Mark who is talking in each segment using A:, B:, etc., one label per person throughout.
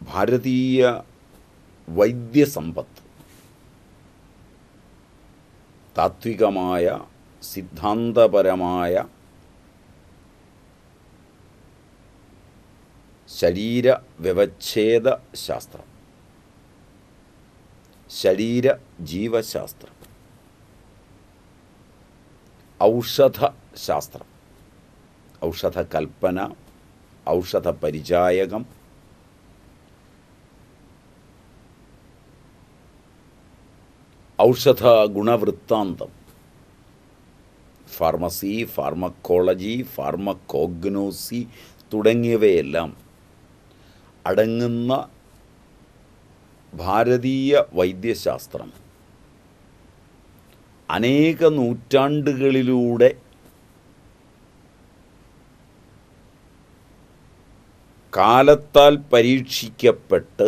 A: ഭാരതീയ വൈദ്യസമ്പത്ത് താത്വികമായ സിദ്ധാന്തപരമായ ശരീര വ്യവച്ഛേദ ശാസ്ത്രം ശരീര ജീവശാസ്ത്രം ഔഷധശാസ്ത്രം ഔഷധകൽപ്പന ഔഷധ പരിചായകം ഔഷധ ഗുണവൃത്താന്തം ഫാർമസി ഫാർമക്കോളജി ഫാർമക്കോഗ്നോസി തുടങ്ങിയവയെല്ലാം അടങ്ങുന്ന ഭാരതീയ വൈദ്യശാസ്ത്രം അനേക നൂറ്റാണ്ടുകളിലൂടെ കാലത്താൽ പരീക്ഷിക്കപ്പെട്ട്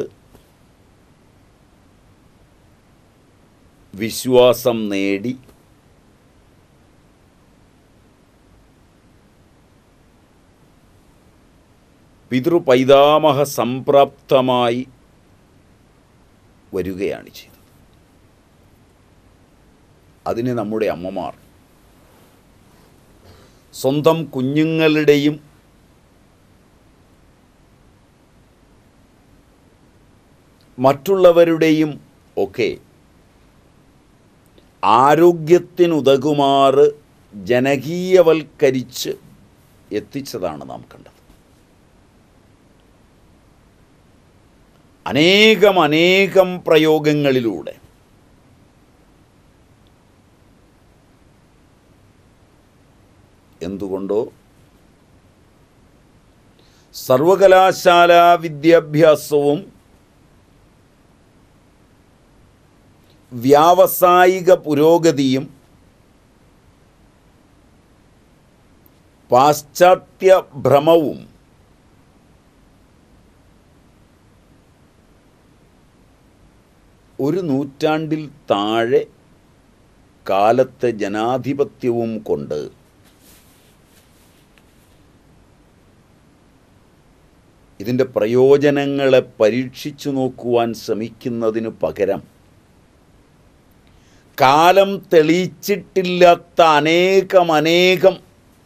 A: വിശ്വാസം നേടി പിതൃപൈതാമഹ സംപ്രാപ്തമായി വരികയാണ് ചെയ്തത് അതിന് നമ്മുടെ അമ്മമാർ സ്വന്തം കുഞ്ഞുങ്ങളുടെയും മറ്റുള്ളവരുടെയും ഒക്കെ ആരോഗ്യത്തിനുതകുമാറ് ജനകീയവൽക്കരിച്ച് എത്തിച്ചതാണ് നാം കണ്ടത് അനേകം അനേകം പ്രയോഗങ്ങളിലൂടെ എന്തുകൊണ്ടോ സർവകലാശാല വിദ്യാഭ്യാസവും വ്യാവസായിക പുരോഗതിയും പാശ്ചാത്യ ഭ്രമവും ഒരു നൂറ്റാണ്ടിൽ താഴെ കാലത്തെ ജനാധിപത്യവും കൊണ്ട് ഇതിൻ്റെ പ്രയോജനങ്ങളെ പരീക്ഷിച്ചു നോക്കുവാൻ ശ്രമിക്കുന്നതിനു പകരം കാലം തെളിയിച്ചിട്ടില്ലാത്ത അനേകം അനേകം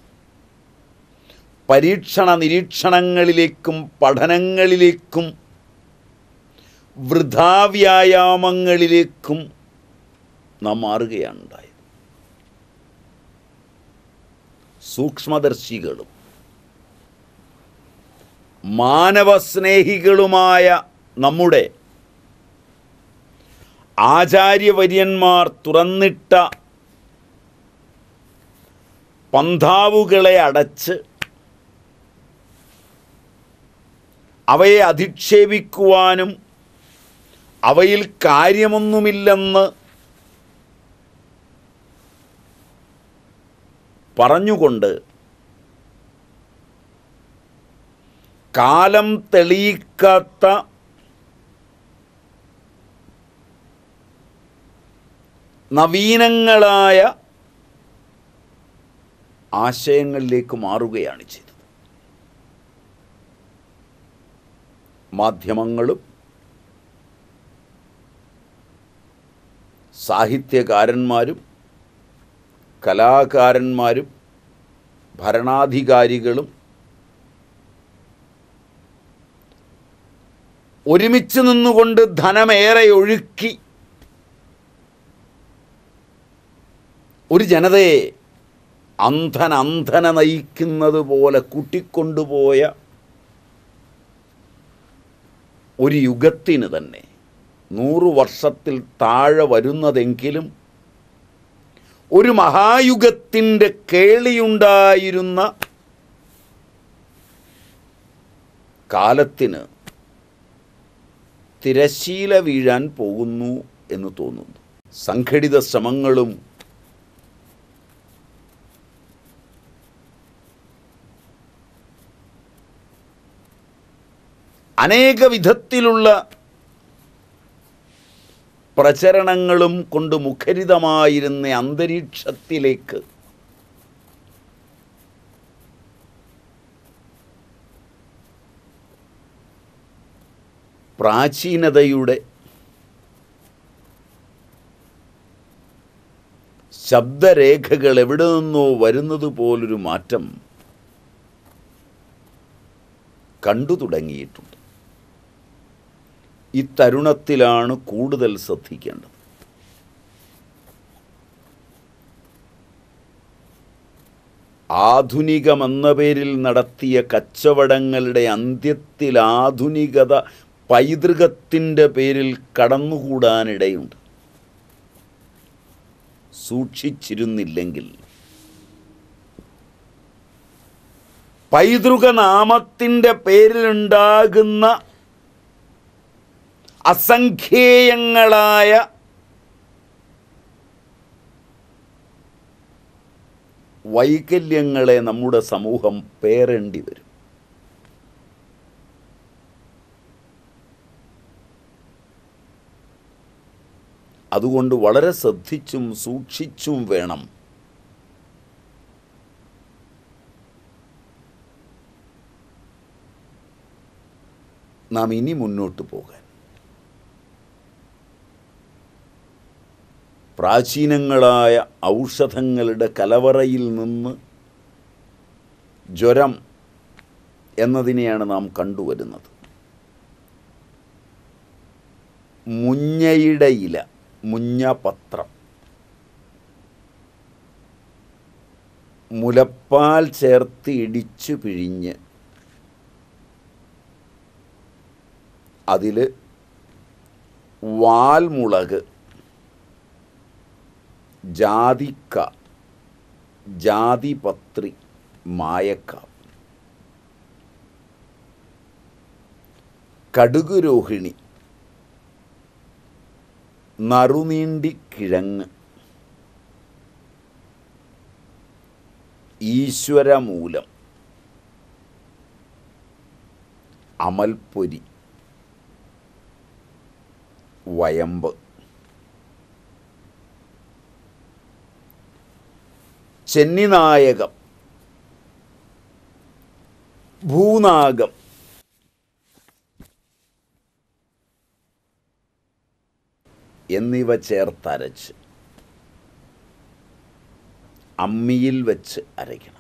A: പരീക്ഷണ നിരീക്ഷണങ്ങളിലേക്കും പഠനങ്ങളിലേക്കും വൃഥാവ്യായാമങ്ങളിലേക്കും നാം മാറുകയാണ് ഉണ്ടായത് സൂക്ഷ്മദർശികളും മാനവസ്നേഹികളുമായ നമ്മുടെ ആചാര്യവര്യന്മാർ തുറന്നിട്ട പന്താവുകളെ അടച്ച് അവയെ അധിക്ഷേപിക്കുവാനും അവയിൽ കാര്യമൊന്നുമില്ലെന്ന് പറഞ്ഞുകൊണ്ട് കാലം തെളിയിക്കാത്ത നവീനങ്ങളായ ആശയങ്ങളിലേക്ക് മാറുകയാണ് ചെയ്തത് മാധ്യമങ്ങളും സാഹിത്യകാരന്മാരും കലാകാരന്മാരും ഭരണാധികാരികളും ഒരുമിച്ച് നിന്നുകൊണ്ട് ധനമേറെ ഒഴുക്കി ഒരു ജനതയെ അന്ധൻ അന്ധനെ നയിക്കുന്നത് പോലെ കൂട്ടിക്കൊണ്ടുപോയ ഒരു യുഗത്തിന് തന്നെ നൂറു വർഷത്തിൽ താഴെ വരുന്നതെങ്കിലും ഒരു മഹായുഗത്തിൻ്റെ കേളിയുണ്ടായിരുന്ന കാലത്തിന് തിരശീല വീഴാൻ പോകുന്നു എന്ന് തോന്നുന്നു സംഘടിത ശ്രമങ്ങളും അനേക വിധത്തിലുള്ള പ്രചരണങ്ങളും കൊണ്ട് മുഖരിതമായിരുന്ന അന്തരീക്ഷത്തിലേക്ക് പ്രാചീനതയുടെ ശബ്ദരേഖകൾ എവിടെ നിന്നോ വരുന്നത് പോലൊരു മാറ്റം കണ്ടു തുടങ്ങിയിട്ടുണ്ട് ഈ തരുണത്തിലാണ് കൂടുതൽ ശ്രദ്ധിക്കേണ്ടത് ആധുനികമെന്ന പേരിൽ നടത്തിയ കച്ചവടങ്ങളുടെ അന്ത്യത്തിൽ ആധുനികത പൈതൃകത്തിൻ്റെ പേരിൽ കടന്നുകൂടാനിടയുണ്ട് സൂക്ഷിച്ചിരുന്നില്ലെങ്കിൽ പൈതൃക നാമത്തിൻ്റെ പേരിലുണ്ടാകുന്ന അസംഖ്യേയങ്ങളായ വൈകല്യങ്ങളെ നമ്മുടെ സമൂഹം പേറേണ്ടി വരും അതുകൊണ്ട് വളരെ ശ്രദ്ധിച്ചും സൂക്ഷിച്ചും വേണം നാം ഇനി മുന്നോട്ട് പോകാൻ പ്രാചീനങ്ങളായ ഔഷധങ്ങളുടെ കലവറയിൽ നിന്ന് ജ്വരം എന്നതിനെയാണ് നാം കണ്ടുവരുന്നത് മുഞ്ഞയുടെ ഇല മുഞ്ഞപത്രം മുലപ്പാൽ ചേർത്ത് ഇടിച്ചു പിഴിഞ്ഞ് അതിൽ വാൽമുളക് ജാതിക്ക ജാതിപത്രി മായക്ക കടുകുരോഹിണി നറുനീണ്ടി കിഴങ്ങ് ഈശ്വരമൂലം അമൽപ്പൊരി വയമ്പ് ചെന്നിനായകം ഭൂനാഗം എന്നിവ ചേർത്തരച്ച് അമ്മിയിൽ വെച്ച് അരയ്ക്കണം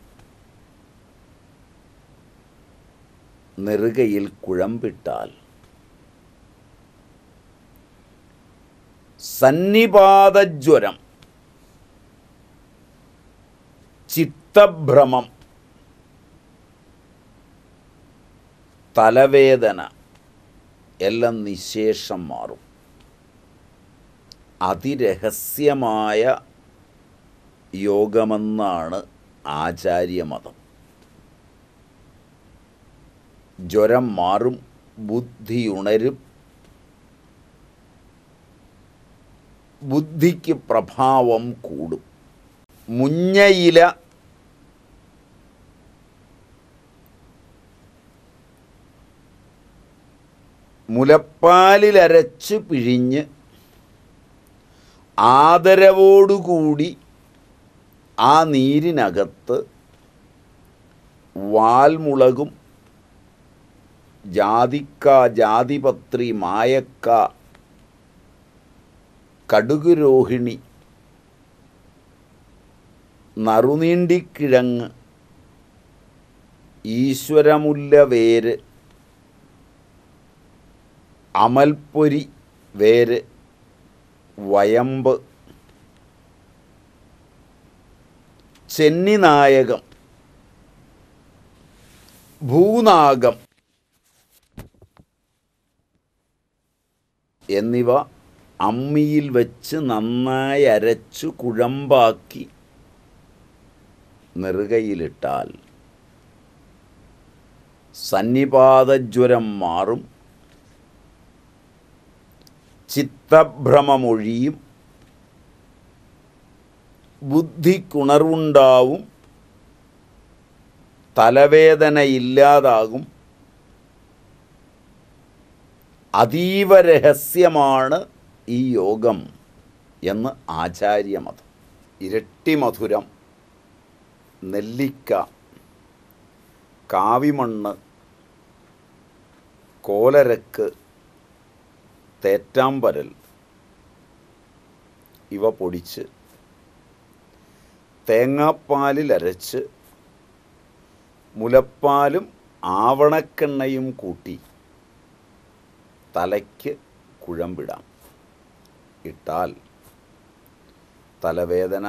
A: നെറുകയിൽ കുഴമ്പിട്ടാൽ സന്നിപാതജ്വരം ചിത്തഭ്രമം തലവേദന എല്ലാം നിശേഷം മാറും അതിരഹസ്യമായ യോഗമെന്നാണ് ആചാര്യമതം ജ്വരം മാറും ബുദ്ധി ഉണരും ബുദ്ധിക്ക് പ്രഭാവം കൂടും മുഞ്ഞയില മുലപ്പാലിലരച്ച് പിഴിഞ്ഞ് ആദരവോടുകൂടി ആ നീരിനകത്ത് വാൽമുളകും ജാതിക്ക ജാതിപത്രി മായക്ക കടുകുരോഹിണി നറുനീണ്ടിക്കിഴങ്ങ് ഈശ്വരമുല്ല വേര് അമൽപ്പൊരി വേര് വയമ്പ് ചെന്നിനായകം ഭൂനാഗം എന്നിവ അമ്മിയിൽ വെച്ച് നന്നായി അരച്ചു കുഴമ്പാക്കി നെറുകയിലിട്ടാൽ സന്നിപാതജ്വരം മാറും ചിത്തഭ്രമമൊഴിയും ബുദ്ധിക്കുണർവുണ്ടാവും തലവേദന ഇല്ലാതാകും അതീവ രഹസ്യമാണ് ഈ യോഗം എന്ന് ആചാര്യമതം ഇരട്ടി മധുരം നെല്ലിക്ക കാവിമണ്ണ് കോലരക്ക് തേറ്റാമ്പരൽ ഇവ പൊടിച്ച് തേങ്ങാപ്പാലിൽ അരച്ച് മുലപ്പാലും ആവണക്കെണ്ണയും കൂട്ടി തലയ്ക്ക് കുഴമ്പിടാം ഇട്ടാൽ തലവേദന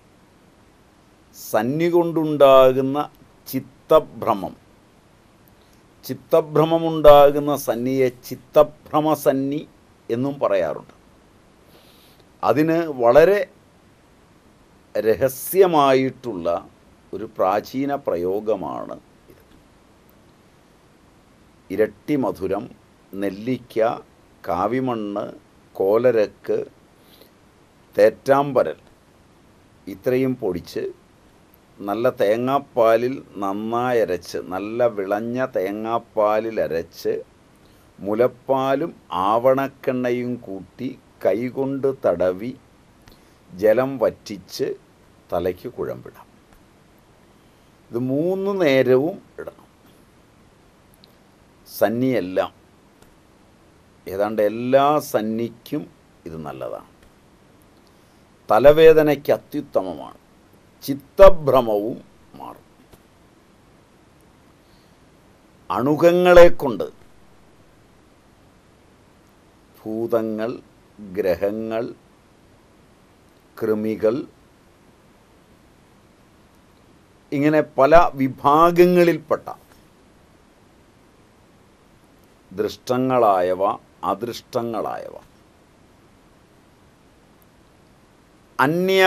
A: സന്നി കൊണ്ടുണ്ടാകുന്ന ചിത്തഭ്രമം ചിത്തഭ്രമമുണ്ടാകുന്ന സന്നിയെ ചിത്തഭ്രമസന്നി എന്നും പറയാറുണ്ട് അതിന് വളരെ രഹസ്യമായിട്ടുള്ള ഒരു പ്രാചീന പ്രയോഗമാണ് ഇത് ഇരട്ടി മധുരം നെല്ലിക്ക കാവിമണ്ണ് കോലരക്ക് തേറ്റാമ്പരൽ ഇത്രയും പൊടിച്ച് നല്ല തേങ്ങാപ്പാലിൽ നന്നായി അരച്ച് നല്ല വിളഞ്ഞ തേങ്ങാപ്പാലിൽ അരച്ച് മുലപ്പാലും ആവണക്കെണ്ണയും കൂട്ടി കൈകൊണ്ട് തടവി ജലം വറ്റിച്ച് തലയ്ക്ക് കുഴമ്പിടാം ഇത് മൂന്ന് നേരവും ഇടണം സന്നിയെല്ലാം ഏതാണ്ട് എല്ലാ സന്നിക്കും ഇത് നല്ലതാണ് തലവേദനയ്ക്ക് അത്യുത്തമമാണ് ചിത്തഭ്രമവും മാറും അണുകങ്ങളെ കൊണ്ട് ഭൂതങ്ങൾ ഗ്രഹങ്ങൾ കൃമികൾ ഇങ്ങനെ പല വിഭാഗങ്ങളിൽപ്പെട്ട ദൃഷ്ടങ്ങളായവ അദൃഷ്ടങ്ങളായവ അന്യ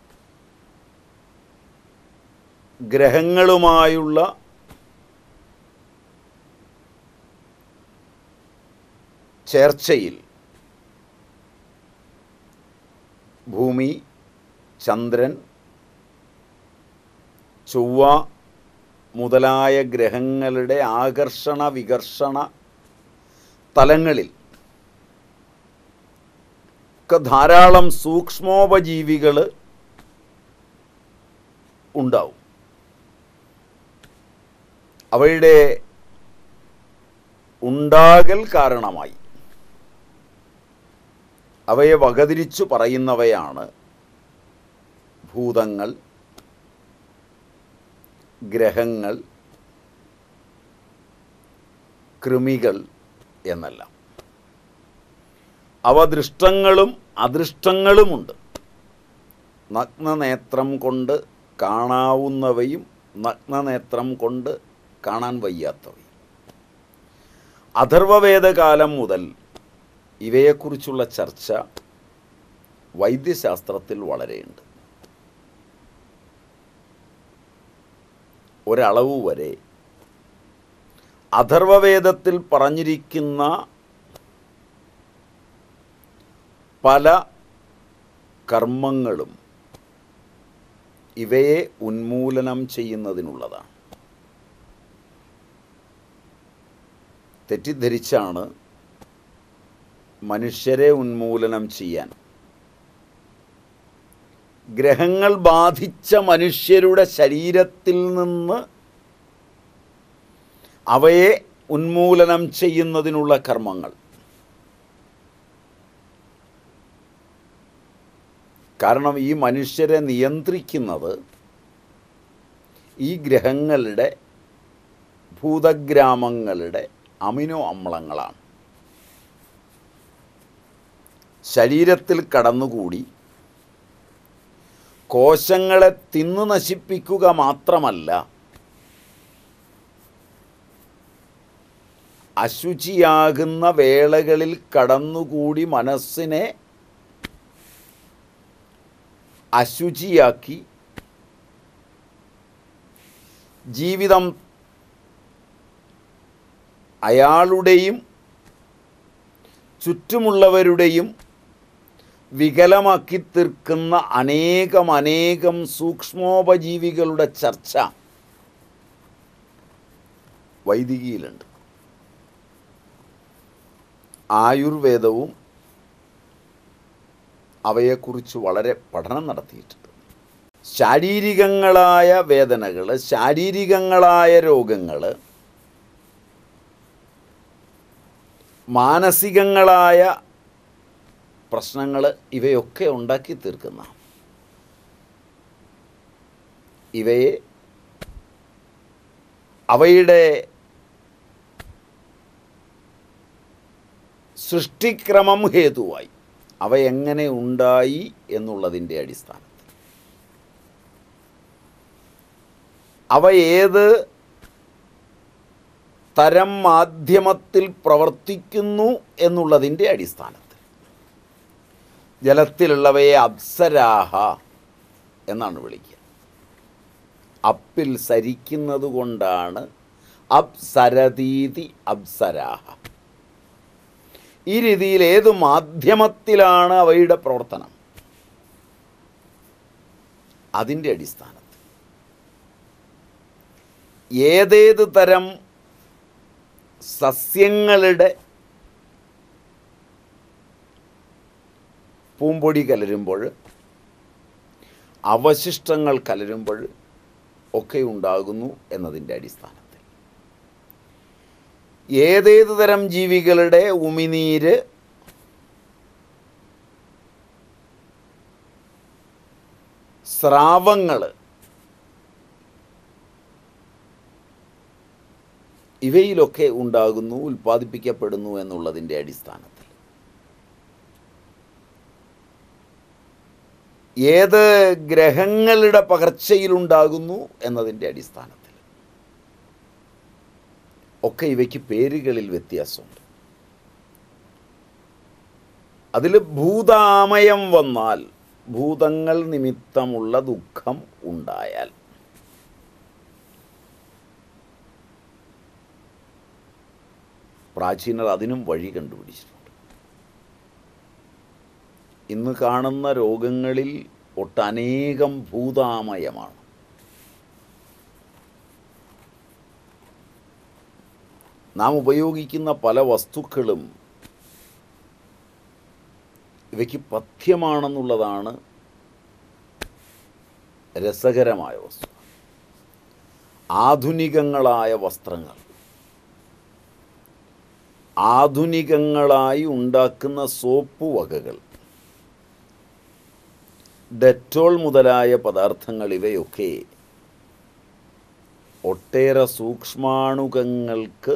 A: ഗ്രഹങ്ങളുമായുള്ള ചേർച്ചയിൽ ഭൂമി ചന്ദ്രൻ ചൊവ്വ മുതലായ ഗ്രഹങ്ങളുടെ ആകർഷണ വികർഷണ തലങ്ങളിൽ ഒക്കെ ധാരാളം സൂക്ഷ്മോപജീവികൾ ഉണ്ടാവും അവയുടെ ഉണ്ടാകൽ കാരണമായി അവയെ വകതിരിച്ചു പറയുന്നവയാണ് ഭൂതങ്ങൾ ഗ്രഹങ്ങൾ കൃമികൾ എന്നെല്ലാം അവ ദൃഷ്ടങ്ങളും അദൃഷ്ടങ്ങളുമുണ്ട് നഗ്നനേത്രം കൊണ്ട് കാണാവുന്നവയും നഗ്നനേത്രം കൊണ്ട് കാണാൻ വയ്യാത്തവയും അഥർവവേദകാലം മുതൽ ഇവയെക്കുറിച്ചുള്ള ചർച്ച വൈദ്യശാസ്ത്രത്തിൽ വളരെയുണ്ട് ഒരളവ് വരെ അഥർവവേദത്തിൽ പറഞ്ഞിരിക്കുന്ന പല കർമ്മങ്ങളും ഇവയെ ഉന്മൂലനം ചെയ്യുന്നതിനുള്ളതാണ് തെറ്റിദ്ധരിച്ചാണ് മനുഷ്യരെ ഉന്മൂലനം ചെയ്യാൻ ഗ്രഹങ്ങൾ ബാധിച്ച മനുഷ്യരുടെ ശരീരത്തിൽ നിന്ന് അവയെ ഉന്മൂലനം ചെയ്യുന്നതിനുള്ള കർമ്മങ്ങൾ കാരണം ഈ മനുഷ്യരെ നിയന്ത്രിക്കുന്നത് ഈ ഗ്രഹങ്ങളുടെ ഭൂതഗ്രാമങ്ങളുടെ അമിനോ അമ്ലങ്ങളാണ് ശരീരത്തിൽ കടന്നുകൂടി കോശങ്ങളെ തിന്നു നശിപ്പിക്കുക മാത്രമല്ല അശുചിയാകുന്ന വേളകളിൽ കടന്നുകൂടി മനസ്സിനെ അശുചിയാക്കി ജീവിതം അയാളുടെയും ചുറ്റുമുള്ളവരുടെയും വികലമാക്കി തീർക്കുന്ന അനേകം അനേകം സൂക്ഷ്മോപജീവികളുടെ ചർച്ച വൈദികിയിലുണ്ട് ആയുർവേദവും അവയെക്കുറിച്ച് വളരെ പഠനം നടത്തിയിട്ടുണ്ട് ശാരീരികങ്ങളായ വേദനകൾ ശാരീരികങ്ങളായ രോഗങ്ങൾ മാനസികങ്ങളായ പ്രശ്നങ്ങൾ ഇവയൊക്കെ ഉണ്ടാക്കി തീർക്കുന്ന ഇവയെ അവയുടെ സൃഷ്ടിക്രമം ഹേതുവായി അവ എങ്ങനെ ഉണ്ടായി എന്നുള്ളതിൻ്റെ അടിസ്ഥാനത്തിൽ അവ ഏത് തരം മാധ്യമത്തിൽ പ്രവർത്തിക്കുന്നു എന്നുള്ളതിൻ്റെ അടിസ്ഥാനത്തിൽ ജലത്തിലുള്ളവയെ അപ്സരാഹ എന്നാണ് വിളിക്കുക അപ്പിൽ സരിക്കുന്നത് കൊണ്ടാണ് അപ്സരതീതി അപ്സരാഹ ഈ രീതിയിൽ ഏത് മാധ്യമത്തിലാണ് അവയുടെ പ്രവർത്തനം അതിൻ്റെ അടിസ്ഥാനത്തിൽ ഏതേത് തരം സസ്യങ്ങളുടെ പൂമ്പൊടി കലരുമ്പോൾ അവശിഷ്ടങ്ങൾ കലരുമ്പോൾ ഒക്കെ ഉണ്ടാകുന്നു എന്നതിൻ്റെ അടിസ്ഥാനത്തിൽ ഏതേത് തരം ജീവികളുടെ ഉമിനീര് സ്രാവങ്ങൾ ഇവയിലൊക്കെ ഉണ്ടാകുന്നു ഉൽപ്പാദിപ്പിക്കപ്പെടുന്നു എന്നുള്ളതിൻ്റെ അടിസ്ഥാനത്തിൽ ഏത് ഗ്രഹങ്ങളുടെ പകർച്ചയിലുണ്ടാകുന്നു എന്നതിൻ്റെ അടിസ്ഥാനത്തിൽ ഒക്കെ ഇവയ്ക്ക് പേരുകളിൽ വ്യത്യാസമുണ്ട് അതിൽ ഭൂതാമയം വന്നാൽ ഭൂതങ്ങൾ നിമിത്തമുള്ള ദുഃഖം ഉണ്ടായാൽ പ്രാചീനർ അതിനും വഴി കണ്ടുപിടിച്ചിട്ടുണ്ട് ഇന്ന് കാണുന്ന രോഗങ്ങളിൽ ഒട്ടനേകം ഭൂതാമയമാണ് നാം ഉപയോഗിക്കുന്ന പല വസ്തുക്കളും ഇവയ്ക്ക് പഥ്യമാണെന്നുള്ളതാണ് രസകരമായ വസ്തു ആധുനികങ്ങളായ വസ്ത്രങ്ങൾ ആധുനികങ്ങളായി ഉണ്ടാക്കുന്ന സോപ്പ് വകകൾ ഡെറ്റോൾ മുതലായ പദാർത്ഥങ്ങൾ ഇവയൊക്കെ ഒട്ടേറെ സൂക്ഷ്മാണുകങ്ങൾക്ക്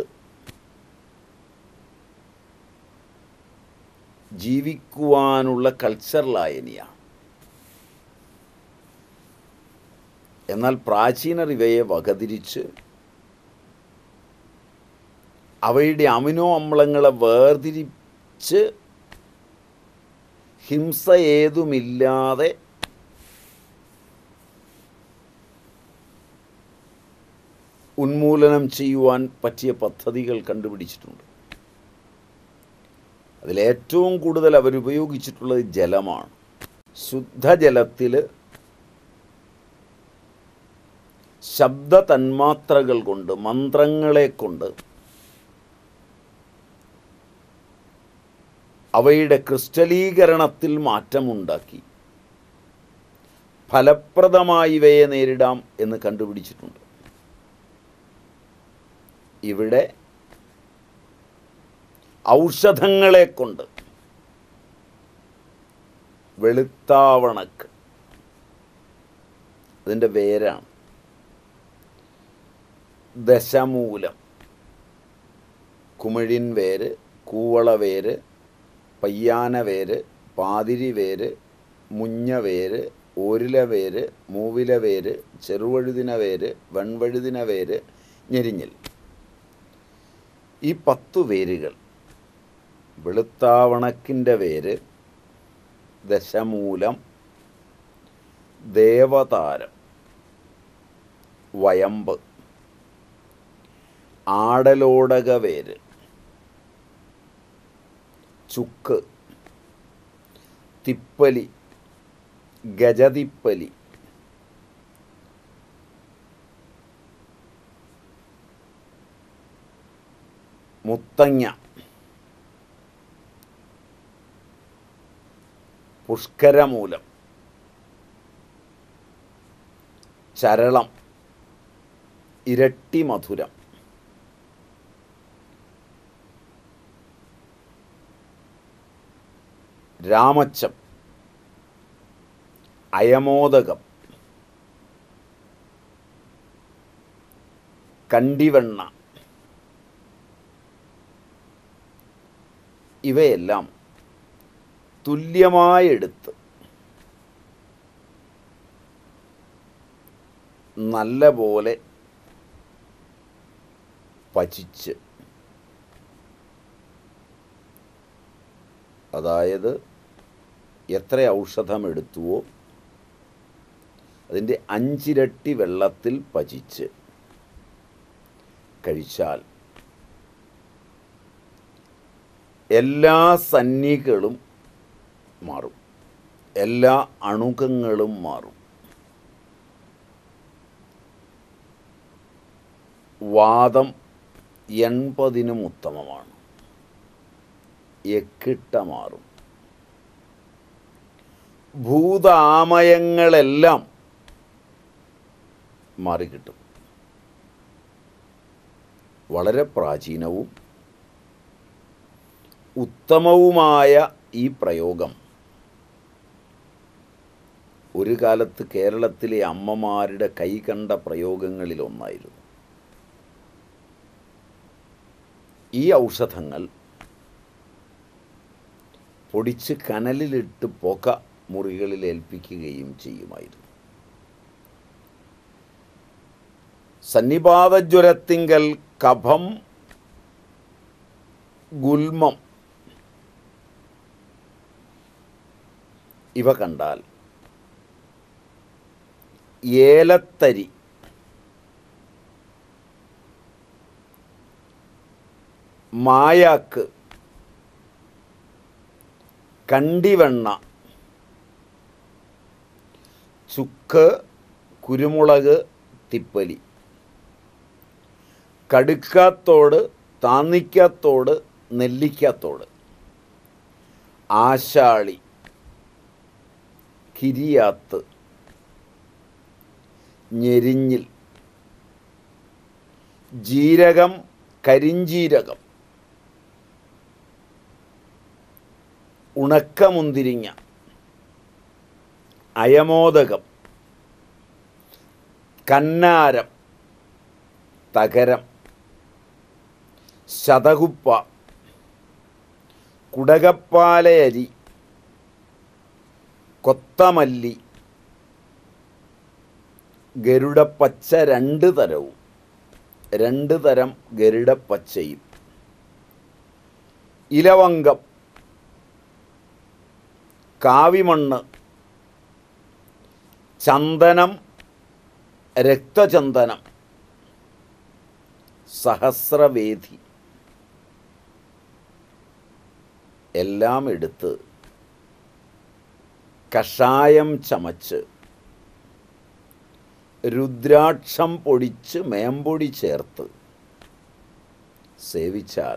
A: ജീവിക്കുവാനുള്ള കൾച്ചർ ലായനിയാണ് എന്നാൽ പ്രാചീനർ ഇവയെ വകതിരിച്ച് അവയുടെ അമിനോ അമ്ലങ്ങളെ വേർതിരിച്ച് ഹിംസ ഏതുമില്ലാതെ ഉന്മൂലനം ചെയ്യുവാൻ പറ്റിയ പദ്ധതികൾ കണ്ടുപിടിച്ചിട്ടുണ്ട് അതിലേറ്റവും കൂടുതൽ അവരുപയോഗിച്ചിട്ടുള്ളത് ജലമാണ് ശുദ്ധജലത്തിൽ ശബ്ദ തന്മാത്രകൾ കൊണ്ട് മന്ത്രങ്ങളെ കൊണ്ട് അവയുടെ ക്രിസ്റ്റലീകരണത്തിൽ മാറ്റമുണ്ടാക്കി ഫലപ്രദമായി ഇവയെ നേരിടാം എന്ന് കണ്ടുപിടിച്ചിട്ടുണ്ട് ഇവിടെ ഔഷധങ്ങളെ കൊണ്ട് വെളുത്താവണക്ക് അതിൻ്റെ വേരാണ് ദശമൂലം കുമിഴിൻ വേര് കൂവള വേര് പയ്യാന വേര് പാതിരി വേര് മുഞ്ഞ വേര് ഓരില വേര് മൂവില വേര് ചെറുവഴുതിന വേര് വെൺവഴുതിന വേര് ഞെരിഞ്ഞൽ ഈ പത്തു വേരുകൾ വെളുത്താവണക്കിൻ്റെ വേര് ദശമൂലം ദേവതാരം വയമ്പ് ആടലോടക വേര് ചുക്ക് തിപ്പലി ഗജതിപ്പലി മുത്തങ്ങ പുഷ്കരമൂലം ചരളം ഇരട്ടി മധുരം രാമച്ചം അയമോദകം കണ്ടിവെണ്ണ ഇവയെല്ലാം തുല്യമായെടുത്ത് നല്ല പോലെ പചിച്ച് അതായത് എത്ര ഔഷധം എടുത്തുവോ അതിൻ്റെ അഞ്ചിരട്ടി വെള്ളത്തിൽ പചിച്ച് കഴിച്ചാൽ എല്ലാ സന്നികളും മാറും എല്ലാ അണുകങ്ങളും മാറും വാദം എൺപതിനും ഉത്തമമാണ് എക്കിട്ട മാറും ഭൂതാമയങ്ങളെല്ലാം മാറിക്കിട്ടും വളരെ പ്രാചീനവും ഉത്തമവുമായ ഈ പ്രയോഗം ഒരു കാലത്ത് കേരളത്തിലെ അമ്മമാരുടെ കൈകണ്ട പ്രയോഗങ്ങളിലൊന്നായിരുന്നു ഈ ഔഷധങ്ങൾ പൊടിച്ച് കനലിലിട്ട് പുക മുറികളിൽ ഏൽപ്പിക്കുകയും ചെയ്യുമായിരുന്നു സന്നിപാതജ്വരത്തിങ്കൽ കഫം ഗുൽമം ഇവ കണ്ടാൽ ഏലത്തരി മായാക്ക് കണ്ടിവെണ്ണ ചുക്ക് കുരുമുളക് തിപ്പലി കടുക്കാത്തോട് താന്നിക്കാത്തോട് നെല്ലിക്കാത്തോട് ആശാളി കിരിയാത്ത് ഞെരിഞ്ഞിൽ ജീരകം കരിഞ്ചീരകം ഉണക്കമുന്തിരിങ്ങ അയമോദകം കന്നാരം തകരം ശതകുപ്പ കുടകപ്പാലയരി കൊത്തമല്ലി ഗരുഡപ്പച്ച രണ്ട് തരവും രണ്ട് തരം ഗരുഡപ്പച്ചയും ഇലവങ്കം കാവിമണ്ണ് ചന്ദനം രക്തചന്ദനം സഹസ്രവേദി എല്ലാം എടുത്ത് കഷായം ചമച്ച് രുദ്രാക്ഷം പൊടിച്ച് മേമ്പൊടി ചേർത്ത് സേവിച്ചാൽ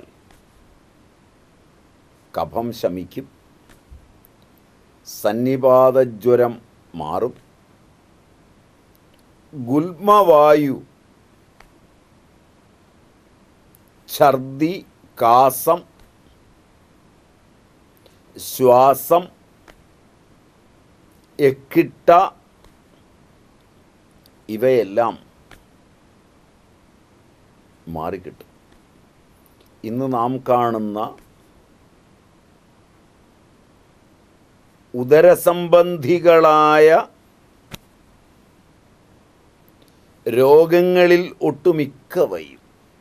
A: കഫം ശമിക്കും സന്നിപാതജ്വരം മാറും ഗുൽമവായു ഛർദി കാസം ശ്വാസം എക്കിട്ട ഇവയെല്ലാം മാറിക്കിട്ടും ഇന്ന് നാം കാണുന്ന ഉദരസംബന്ധികളായ രോഗങ്ങളിൽ ഒട്ടുമിക്കവയും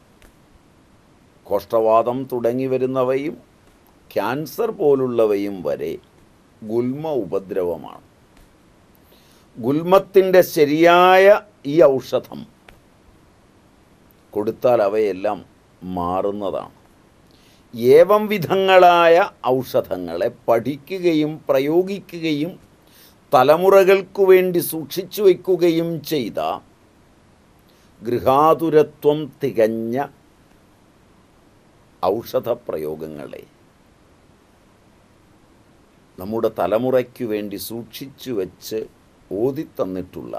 A: കോഷ്ഠവാദം തുടങ്ങി വരുന്നവയും ക്യാൻസർ പോലുള്ളവയും വരെ ഗുൽമ ഉപദ്രവമാണ് ഗുൽമത്തിൻ്റെ ശരിയായ ഈ ഔഷധം കൊടുത്താൽ അവയെല്ലാം മാറുന്നതാണ് ഏവം വിധങ്ങളായ ഔഷധങ്ങളെ പഠിക്കുകയും പ്രയോഗിക്കുകയും തലമുറകൾക്കു വേണ്ടി സൂക്ഷിച്ചു വയ്ക്കുകയും ചെയ്ത ഗൃഹാതുരത്വം തികഞ്ഞ ഔഷധപ്രയോഗങ്ങളെ നമ്മുടെ തലമുറയ്ക്കു വേണ്ടി സൂക്ഷിച്ചു വച്ച് ഓതിത്തന്നിട്ടുള്ള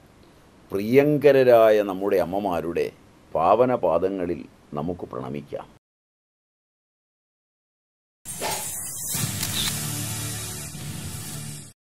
A: പ്രിയങ്കരരായ നമ്മുടെ അമ്മമാരുടെ പാവനപാദങ്ങളിൽ നമുക്ക് പ്രണമിക്കാം